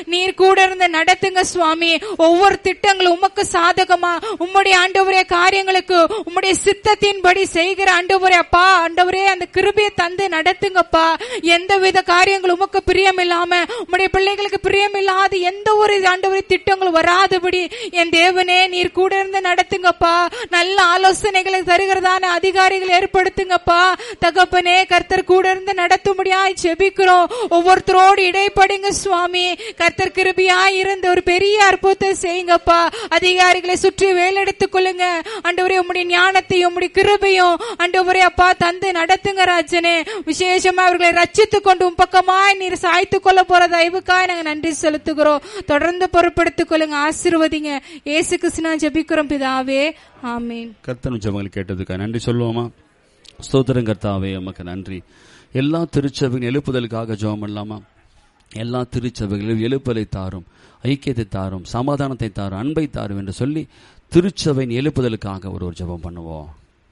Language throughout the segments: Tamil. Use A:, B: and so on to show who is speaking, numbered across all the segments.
A: நீர் கூட இருந்து நடத்துங்க சுவாமி ஒவ்வொரு திட்டங்களும் உமக்கு சாதகமா உம்முடைய ஆண்டவரே காரியங்களுக்கு உம்முடைய சித்தத்தின்படி செய்கிற ஆண்டவரே அப்பா ஆண்டவரே அந்த கிருபையை தந்து நடத்துங்கப்பா எந்த வித காரியங்கள் உமக்கு பிரியம் இல்லாம உம்முடைய பிள்ளைகளுக்கு பிரியம் இல்லாத எந்த ஒரு ஆண்டவரே திட்டங்கள் வராதபடி என் தேவனே நீர் கூட இருந்து நடத்துங்கப்பா நல்ல ஆலோசனைகளை தருகிறதான அதிகாரிகள் ஏற்படுத்துங்கப்பா தகப்பனே கர்த்தர் கூட இருந்து நடத்தும்படியாய் ஜெபிக்கிறோம் ஒவ்வொருத்தரோடு இடைப்படுங்க சுவாமி கர்த்தர் கிருபியாய் இருந்து ஒரு பெரிய அற்புதத்தை செய்யுங்கப்பா அதிகாரிகளை சுற்றி வேலெடுத்துக் கொள்ளுங்க ஆண்டவரே உம்முடைய ஞானத்தையும் உம்முடைய கிருபையும் ஆண்டவரே அப்பா தந்து நடத்துங்க ராஜனே விசேஷமா அவர்களை ரட்சித்துக் கொண்டு உம் பக்கமாய் நீர் சாய்த்துக் கொள்ள போற தயவுக்காய் நாங்க நன்றி செலுத்துகிறோம் தொடர்ந்து பொறுப்படுத்திக் கொள்ளுங்க ஆசீர்வதிங்க இயேசு கிருஷ்ணா ஜெபிக்கிறோம் பிதாவே ஆமீன்
B: கர்த்தன் ஜெபங்கள் கேட்டதுக்காக நன்றி சொல்லுவோமா ஸ்தோத்திரம் கர்த்தாவே உமக்கு நன்றி எல்லா திருச்சபையின் எழுப்புதலுக்காக ஜெபம் பண்ணலாமா எல்லா திருச்சபைகளிலும் எழுப்பலை தாரும் ஐக்கியத்தை தாரும் சமாதானத்தை தாரும் அன்பை தாரும் என்று சொல்லி திருச்சபையின் எழுப்புதலுக்காக ஒரு ஒரு ஜெபம் பண்ணுவோம்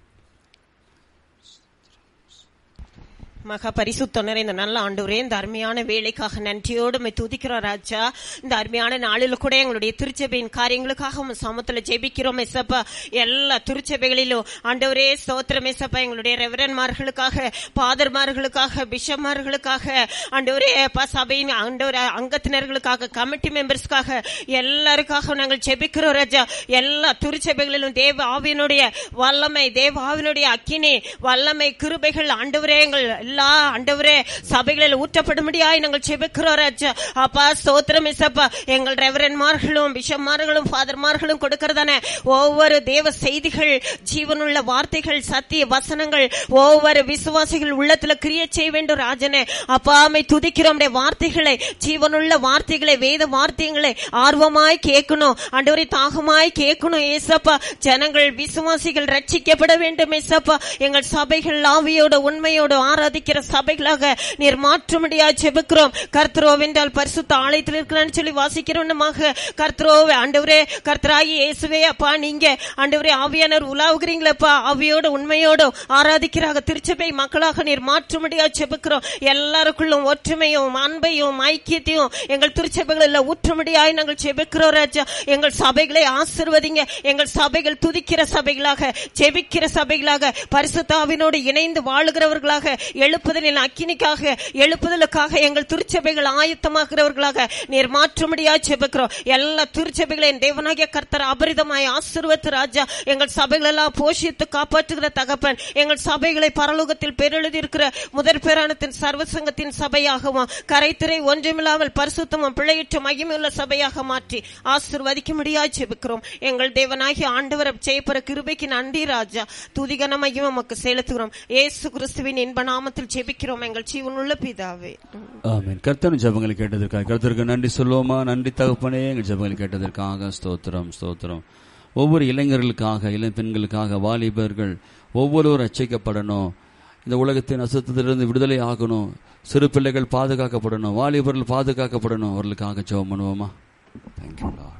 C: மகா பரிசுத்த நிறைந்த நல்ல ஆண்டவரே இந்த அருமையான வேலைக்காக நன்றியோடு உம்மை துதிக்கிறோம் ராஜா இந்த அருமையான நாளில் கூட எங்களுடைய திருச்சபையின் காரியங்களுக்காக உம் சமத்துல ஜெபிக்கிறோம் எசப்பா எல்லா திருச்சபைகளிலும் ஆண்டவரே ஸ்தோத்திரம் எசப்பா எங்களுடைய ரெவரன்மார்களுக்காக பாதர்மார்களுக்காக பிஷப்மார்களுக்காக ஆண்டவரே அப்பா சபையின் ஆண்டவர் அங்கத்தினர்களுக்காக கமிட்டி மெம்பர்ஸ்க்காக எல்லாருக்காக நாங்கள் ஜெபிக்கிறோம் ராஜா எல்லா திருச்சபைகளிலும் தேவ ஆவியனுடைய வல்லமை தேவ ஆவியனுடைய அக்கினி வல்லமை கிருபைகள் ஆண்டவரே எங்கள் எல்லா ஆண்டவரே சபைகளில் ஊற்றப்படும்படியாய் நாங்கள் செபிக்கிறோம் ராஜா அப்பா ஸ்தோத்திரம் இசப்பா எங்கள் ரெவரன்மார்களும் பிஷப்மார்களும் ஃபாதர்மார்களும் கொடுக்கறதானே ஒவ்வொரு தேவ செய்திகள் ஜீவனுள்ள வார்த்தைகள் சத்திய வசனங்கள் ஒவ்வொரு விசுவாசிகள் உள்ளத்துல கிரிய செய்ய வேண்டும் ராஜனே அப்பா அம்மை துதிக்கிறோம் உம்முடைய வார்த்தைகளை ஜீவனுள்ள வார்த்தைகளை வேத வார்த்தைகளை ஆர்வமாய் கேட்கணும் ஆண்டவரை தாகமாய் கேட்கணும் ஏசப்பா ஜனங்கள் விசுவாசிகள் ரட்சிக்கப்பட வேண்டும் ஏசப்பா எங்கள் சபைகள் ஆவியோட உண்மையோட ஆராதிக்கிற சபைகளாக நீர் மாற்றும்படியா ஜெபிக்கிறோம் கர்த்தரோ வென்றால் பரிசுத்த ஆலயத்தில் இருக்கிறான்னு சொல்லி வாசிக்கிறோன்னமாக கர்த்தரோ ஆண்டவரே கர்த்தராகி இயேசுவே அப்பா நீங்க ஆண்டவரே ஆவியானவர் உலாவுகிறீங்களப்பா ஆவியோட உண்மையோட ஆராதிக்கிறாக திருச்சபை மக்களாக நீர் மாற்றும்படியா ஜெபிக்கிறோம் எல்லாருக்குள்ளும் ஒற்றுமையும் அன்பையும் ஐக்கியத்தையும் எங்கள் திருச்சபைகளில் ஊற்றும்படியாய் நாங்கள் ஜெபிக்கிறோம் ராஜா எங்கள் சபைகளை ஆசிர்வதிங்க எங்கள் சபைகள் துதிக்கிற சபைகளாக ஜெபிக்கிற சபைகளாக பரிசுத்தாவினோடு இணைந்து வாழுகிறவர்களாக எழுப்புதலின் அக்கினிக்காக எழுப்புதலுக்காக எங்கள் திருச்சபைகள் ஆயத்தமாகிறவர்களாக நீர் மாற்றும்படியா ஜெபிக்கிறோம் எல்லா திருச்சபைகளையும் தேவனாகிய கர்த்தர் அபரிதமாய் ஆசீர்வத்து ராஜா எங்கள் சபைகள் எல்லாம் போஷித்து காப்பாற்றுகிற தகப்பன் எங்கள் சபைகளை பரலோகத்தில் பெருளதி இருக்கிற முதற் பேரானத்தின் சர்வசங்கத்தின் சபையாகவும் கரைத்திரை ஒன்றுமில்லாமல் பரிசுத்தமும் பிழையற்ற மகிமையுள்ள சபையாக மாற்றி ஆசீர்வதிக்கும்படியா ஜெபிக்கிறோம் எங்கள் தேவனாகிய ஆண்டவரை செய்யப்படுற கிருபைக்கு நன்றி ராஜா துதிகன மகிமை உமக்கு செலுத்துகிறோம் ஏசு கிறிஸ்துவின் இன்ப நாமத்தில் ஜெபிக்கிறோம் எங்கள் ஜீவனுள்ள பிதாவே
B: ஆமென் கர்த்தன் ஜெபங்களை கேட்டதற்காக கர்த்தருக்கு நன்றி சொல்லுவோமா நன்றி தகப்பனே எங்கள் ஜெபங்களை கேட்டதற்காக ஸ்தோத்திரம் ஸ்தோத்திரம் ஒவ்வொரு இளைஞர்களுக்காக இளம் பெண்களுக்காக வாலிபர்கள் ஒவ்வொருவரும் ரட்சிக்கப்படணும் இந்த உலகத்தின் அசுத்தத்திலிருந்து விடுதலை ஆகணும் சிறு பிள்ளைகள் பாதுகாக்கப்படணும் வாலிபர்கள் பாதுகாக்கப்படணும் அவர்களுக்காக ஜெபம் பண்ணுவோமா தேங்க்யூ லார்ட்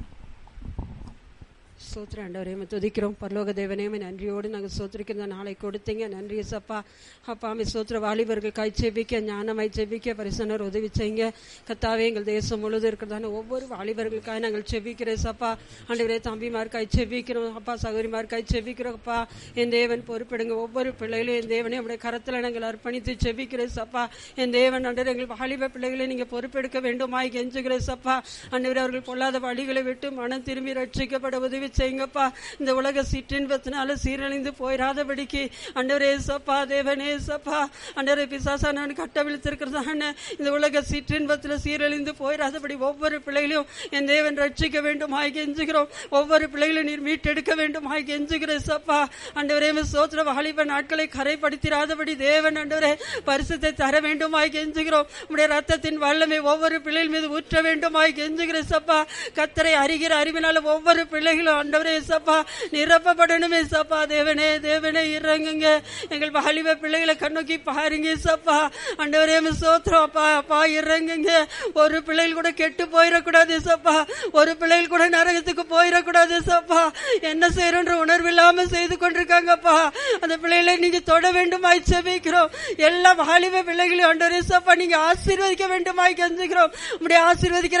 D: சோத்திர ஆண்டவரே துதிக்கிறோம் பரலோக தேவனேமே நன்றியோடு நாங்கள் சோத்திரிக்கிற நாளை கொடுத்தீங்க நன்றி சப்பா அப்பா அமை சோத்திர வாலிபர்கள் கை செவிக்க ஞானமாய் செவிக்க பரிசனர் உதவி செய்யுங்க கத்தாவே எங்கள் தேசம் முழுது இருக்கிறதான ஒவ்வொரு வாலிபர்களுக்காக நாங்கள் செவிக்கிறேன் சப்பா ஆண்டவரே தம்பிமார் கை செவிக்கிறோம் அப்பா சகோதரிமார் கை செவிக்கிறோம்ப்பா என் தேவன் பொறுப்பிடுங்க ஒவ்வொரு பிள்ளைகளும் என் தேவனே உடைய கரத்தில் நாங்கள் அர்ப்பணித்து செவிக்கிறேன் சப்பா என் தேவன் ஆண்டவர் எங்கள் வாலிப பிள்ளைகளை நீங்க பொறுப்பெடுக்க வேண்டுமாய் கெஞ்சுகிறேன் சப்பா ஆண்டவர் அவர்கள் பொல்லாத வழிகளை விட்டு மனம் திரும்பி ரட்சிக்கப்பட உதவி செய்யுங்கப்பா இந்த உலக சிற்றின்பத்தினால சீரழிந்து போயிடாதபடிக்கு அண்டவரே சப்பா தேவனே சப்பா அண்டவரே பிசாசானவன் கட்டவிழ்த்திருக்கிறதான இந்த உலக சிற்றின்பத்தில் சீரழிந்து போயிடாதபடி ஒவ்வொரு பிள்ளைகளையும் என் தேவன் ரட்சிக்க வேண்டும் ஆய் கெஞ்சுகிறோம் ஒவ்வொரு பிள்ளைகளையும் நீர் மீட்டெடுக்க வேண்டும் ஆய் கெஞ்சுகிறேன் சப்பா அண்டவரே சோத்திர வாலிப நாட்களை கரைப்படுத்திடாதபடி தேவன் அண்டவரே பரிசுத்தை தர வேண்டும் ஆய் கெஞ்சுகிறோம் உடைய ரத்தத்தின் வல்லமை ஒவ்வொரு பிள்ளைகள் மீது ஊற்ற வேண்டும் ஆய் கெஞ்சுகிறேன் சப்பா கத்தரை அறிகிற அறிவினால ஒவ்வொரு பிள்ளைகளும் ஆண்டவரே சப்பா நிரப்பப்படணுமே சப்பா தேவனே தேவனே இறங்குங்க எங்கள் வாலிப பிள்ளைகளை கண்ணோக்கி பாருங்க சப்பா ஆண்டவரே சோத்திரம் அப்பா அப்பா இறங்குங்க ஒரு பிள்ளைகள் கூட கெட்டு போயிடக்கூடாது சப்பா ஒரு பிள்ளைகள் கூட நரகத்துக்கு போயிடக்கூடாது சப்பா என்ன செய்யறோன்ற உணர்வு இல்லாம செய்து கொண்டிருக்காங்கப்பா அந்த பிள்ளைகளை நீங்க தொட வேண்டுமாய் செபிக்கிறோம் எல்லா வாலிப பிள்ளைகளையும் ஆண்டவரே சப்பா நீங்க ஆசீர்வதிக்க வேண்டுமாய் கெஞ்சுகிறோம் உடைய ஆசீர்வதிக்கிற